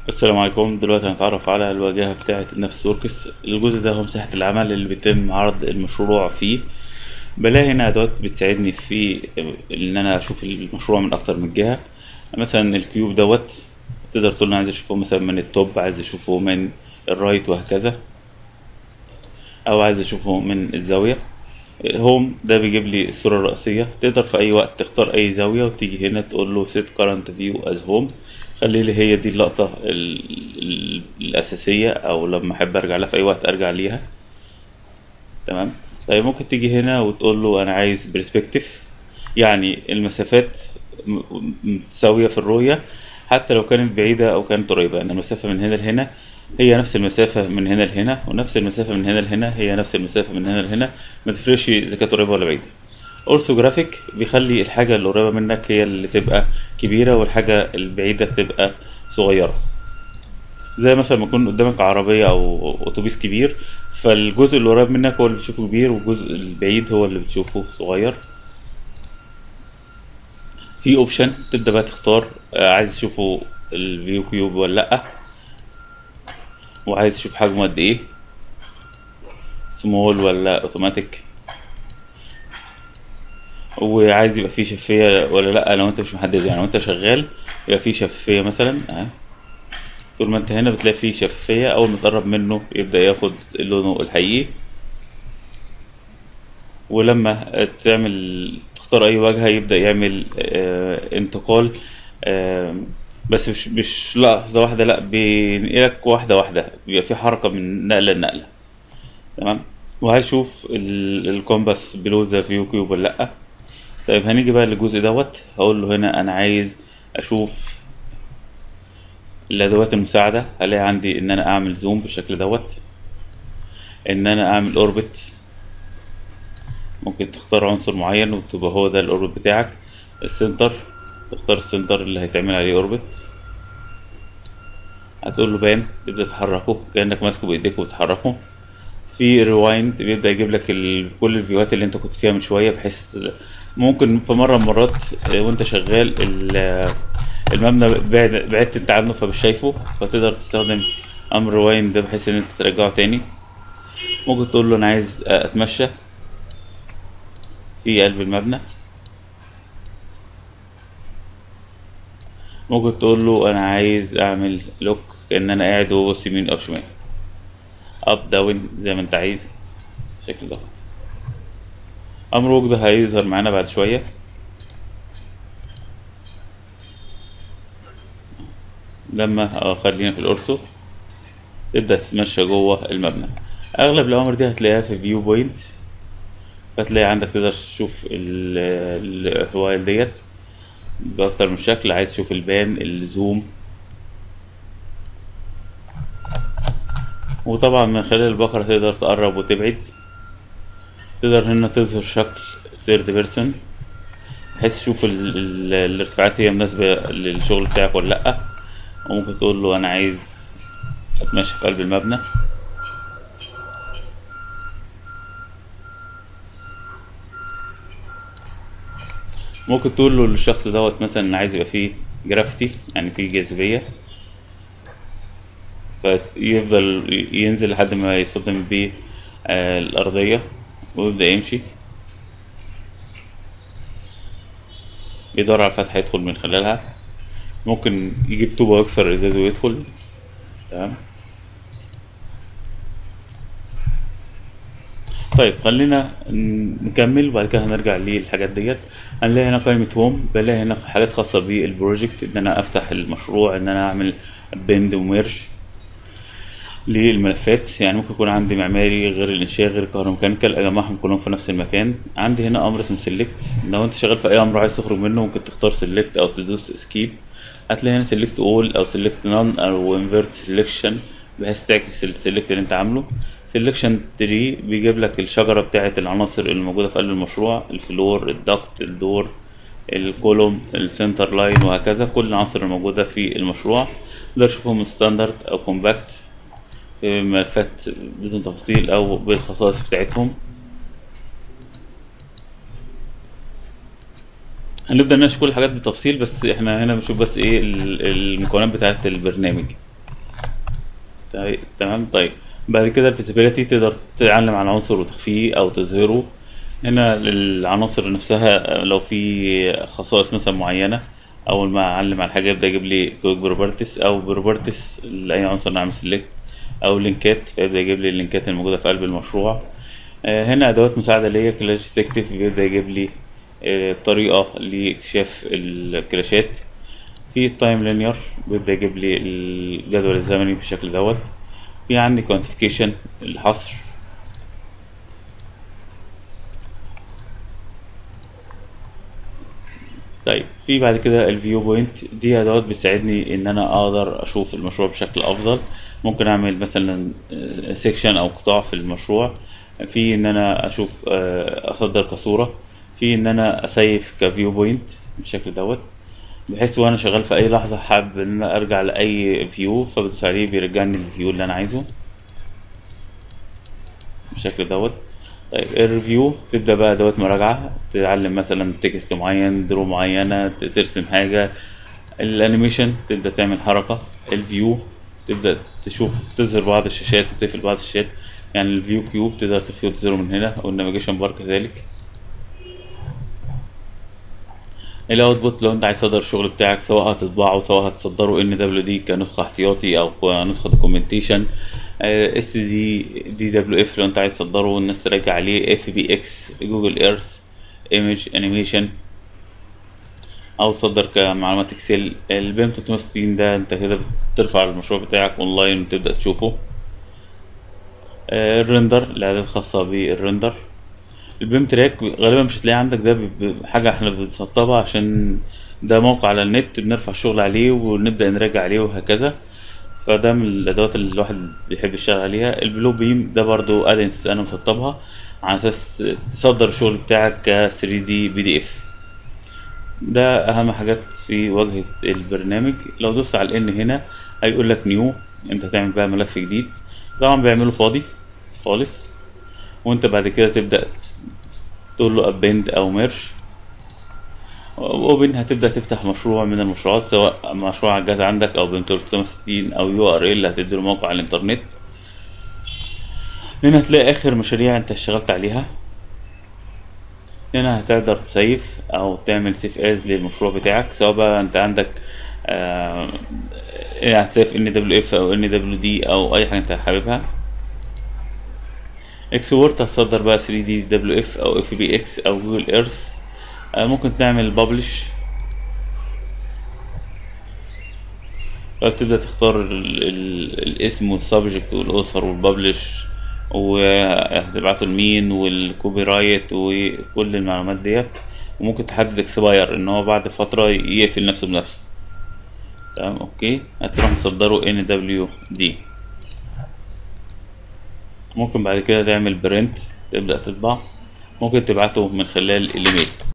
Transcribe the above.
السلام عليكم دلوقتي هنتعرف على الواجهة بتاعة النفس وركس الجزء ده هو مساحة العمل اللي بيتم عرض المشروع فيه بلاقي هنا أدوات بتساعدني في إن أنا أشوف المشروع من أكتر من جهة مثلا الكيوب دوت تقدر تقول أنا عايز أشوفه مثلا من التوب عايز أشوفه من الرايت وهكذا أو عايز أشوفه من الزاوية هوم ده بيجيب لي الصورة الرئيسية تقدر في أي وقت تختار أي زاوية وتيجي هنا تقول له set current view as home خلي لي هي دي اللقطة ال- ال- الأساسية أو لما أحب أرجع لها في أي وقت أرجع ليها تمام طيب ممكن تيجي هنا وتقول له أنا عايز برسبكتيف يعني المسافات م- م- متساوية في الرؤية حتى لو كانت بعيدة أو كانت قريبة يعني المسافة من هنا لهنا هي نفس المسافة من هنا لهنا ونفس المسافة من هنا لهنا هي نفس المسافة من هنا لهنا ما تفرقش إذا كانت قريبة ولا بعيدة اورثوجرافيك بيخلي الحاجة اللي قريبة منك هي اللي تبقى كبيرة والحاجة البعيدة تبقى صغيرة زي مثلا ما يكون قدامك عربية أو أتوبيس كبير فالجزء اللي قريب منك هو اللي بتشوفه كبير والجزء البعيد هو اللي بتشوفه صغير في اوبشن تبدأ بقى تختار آه، عايز تشوفه الفيو كيوب ولا لأ وعايز تشوف حجمه قد ايه سمول ولا اوتوماتيك وعايز يبقى فيه شفافية ولا لأ لو انت مش محدد يعني لو انت شغال يبقى فيه شفافية مثلا اهي طول ما انت هنا بتلاقي فيه شفافية أول ما تقرب منه يبدأ ياخد لونه الحقيقي ولما تعمل تختار أي واجهة يبدأ يعمل آه انتقال آه بس مش مش لحظة واحدة لأ بينقلك واحدة واحدة بيبقى في حركة من نقلة لنقلة تمام وهشوف ال- الكومباس بلو ذا فيو كيوب ولا لأ طيب هنيجي بقى للجزء دوت هقول له هنا انا عايز اشوف الادوات المساعده هلاقي عندي ان انا اعمل زوم بالشكل دوت ان انا اعمل اوربت ممكن تختار عنصر معين وتبقى هو ده الاوربت بتاعك السنتر تختار السنتر اللي هيتعمل عليه اوربت هتقول له بان تبدا تحركه كانك ماسكه بايديك وبتحركه في ريوايند بيبدأ يجيب لك ال... كل الفيوهات اللي انت كنت فيها من شوية بحيث ممكن في مرة من المرات آه، وانت شغال ال- المبنى بعد بعدت انت عنه فمش شايفه فتقدر تستخدم امر ريوايند ده بحيث ان انت ترجعه تاني ممكن تقول له انا عايز اتمشى في قلب المبنى ممكن تقول له انا عايز اعمل لوك كأن انا قاعد وببص يمين او شمال اب داون زي ما انت عايز بالشكل دوت امر ووك ده هيظهر معانا بعد شويه لما اه خلينا في الاورسو تبدا تتمشى جوه المبنى اغلب الاوامر دي هتلاقيها في فيو بوينت فتلاقي عندك تقدر تشوف ال- الفوائل ديت باكتر من شكل عايز تشوف البان الزوم وطبعا من خلال البقرة تقدر تقرب وتبعد تقدر هنا تظهر شكل ثيرد بيرسون بحيث تشوف ال ال الارتفاعات هي مناسبة للشغل بتاعك ولا لأ وممكن تقول له أنا عايز أتمشى في قلب المبنى ممكن تقول له للشخص دوت مثلا أنا عايز يبقى فيه جرافيتي يعني فيه جاذبية فيفضل ينزل لحد ما يصطدم بيه آه، الأرضية ويبدأ يمشي يدور على فتحة يدخل من خلالها ممكن يجيب طوبة ويكسر الإزاز ويدخل تمام طيب خلينا ن- نكمل وبعد كده هنرجع للحاجات ديت هنلاقي هنا قائمة هوم بلاقي هنا حاجات خاصة بالبروجكت ان انا افتح المشروع ان انا اعمل بند وميرج للملفات يعني ممكن يكون عندي معماري غير الانشاء غير الكهروميكانيكال اجمعهم كلهم في نفس المكان عندي هنا امر اسمه سيلكت لو انت شغال في اي امر عايز تخرج منه ممكن تختار سيلكت او تدوس اسكيب هتلاقي هنا سيلكت اول او سيلكت نون او انفيرت سيلكشن بحيث تعكس السيلكت اللي انت عامله سيلكشن تري بيجيب لك الشجره بتاعه العناصر اللي موجوده في قلب المشروع الفلور الدكت الدور الكولوم السنتر لاين وهكذا كل العناصر الموجوده في المشروع تقدر تشوفهم ستاندرد او كومباكت في ملفات بدون تفاصيل او بالخصائص بتاعتهم هنبدأ نناقش كل الحاجات بالتفصيل بس احنا هنا بنشوف بس ايه ال- المكونات بتاعة البرنامج طيب تمام طيب بعد كده الفيزيبيليتي تقدر تعلم على عنصر وتخفيه او تظهره هنا العناصر نفسها لو في خصائص مثلا معينة اول ما اعلم على حاجة يبدأ يجيب لي كويك بروبرتيز او بروبرتيز لاي عنصر نعمل سيلكت او لينكات فيبدأ يجيب لي اللينكات الموجودة في قلب المشروع آه، هنا ادوات مساعدة ليا كلاش ديتكتيف بيبدأ يجيب لي آه، طريقة لاكتشاف الكلاشات في التايم لينير بيبدأ يجيب لي الجدول الزمني بالشكل دوت في عندي كوانتيفيكيشن الحصر طيب في بعد كده الفيو بوينت دي ادوات بتساعدني ان انا اقدر اشوف المشروع بشكل افضل ممكن اعمل مثلا سيكشن او قطاع في المشروع في ان انا اشوف آه، اصدر كصورة في ان انا اسيف كفيو بوينت بالشكل دوت بحيث وانا شغال في اي لحظة حابب ان انا ارجع لاي فيو فبدوس عليه بيرجعني للفيو اللي انا عايزه بالشكل دوت طيب الريفيو تبدأ بقى ادوات مراجعة تتعلم مثلا تكست معين درو معينة ت- ترسم حاجة الانيميشن تبدأ تعمل حركة الفيو تبدأ تشوف تظهر بعض الشاشات وتقفل بعض الشاشات يعني الفيو كيوب تقدر تخفيه وتظهره من هنا والنافيجيشن بار كذلك الاوتبوت لو انت عايز تصدر الشغل بتاعك سواء هتطبعه سواء هتصدره ان دبليو دي كنسخه احتياطي او نسخه دوكيومنتيشن اس دي دي دبليو اف لو انت عايز تصدره والناس تراجع عليه اف بي اكس جوجل ايرث ايمج انيميشن او تصدر كمعلومات اكسل البيم 360 ده انت كده بترفع المشروع بتاعك اونلاين وتبدا تشوفه آه، الريندر الاعداد الخاصه بالريندر البيم تراك غالبا مش هتلاقي عندك ده ب- ب- حاجة احنا بنسطبها عشان ده موقع على النت بنرفع الشغل عليه ونبدأ نراجع عليه وهكذا فده من الأدوات اللي الواحد بيحب يشتغل عليها البلو بيم ده برضو ادنس أنا مسطبها على أساس تصدر الشغل بتاعك ك 3 دي بي دي اف ده أهم حاجات في واجهة البرنامج لو دوست على الإن هنا هيقول لك نيو أنت هتعمل بقى ملف جديد طبعا بيعمله فاضي خالص وأنت بعد كده تبدأ تقول له ابند او ميرش اوبن هتبدا تفتح مشروع من المشروعات سواء مشروع على الجهاز عندك او بين 360 او يو ار ال هتديله موقع على الانترنت هنا هتلاقي اخر مشاريع انت اشتغلت عليها هنا هتقدر تسيف او تعمل سيف از للمشروع بتاعك سواء بقى انت عندك آه يعني سيف ان دبليو اف او ان دبليو دي او اي حاجه انت حاببها اكسبورت هتصدر بقى 3 دي دبليو اف او اف بي اكس او جوجل ايرث ممكن تعمل ببلش فبتبدأ تختار ال ال الاسم والسبجكت والاسر والببلش وهتبعته لمين والكوبي رايت وكل المعلومات ديت وممكن تحدد اكسباير ان هو بعد فترة يقفل نفسه بنفسه تمام اوكي هتروح مصدره ان دبليو دي ممكن بعد كده تعمل برنت تبدأ تطبع ممكن تبعته من خلال الايميل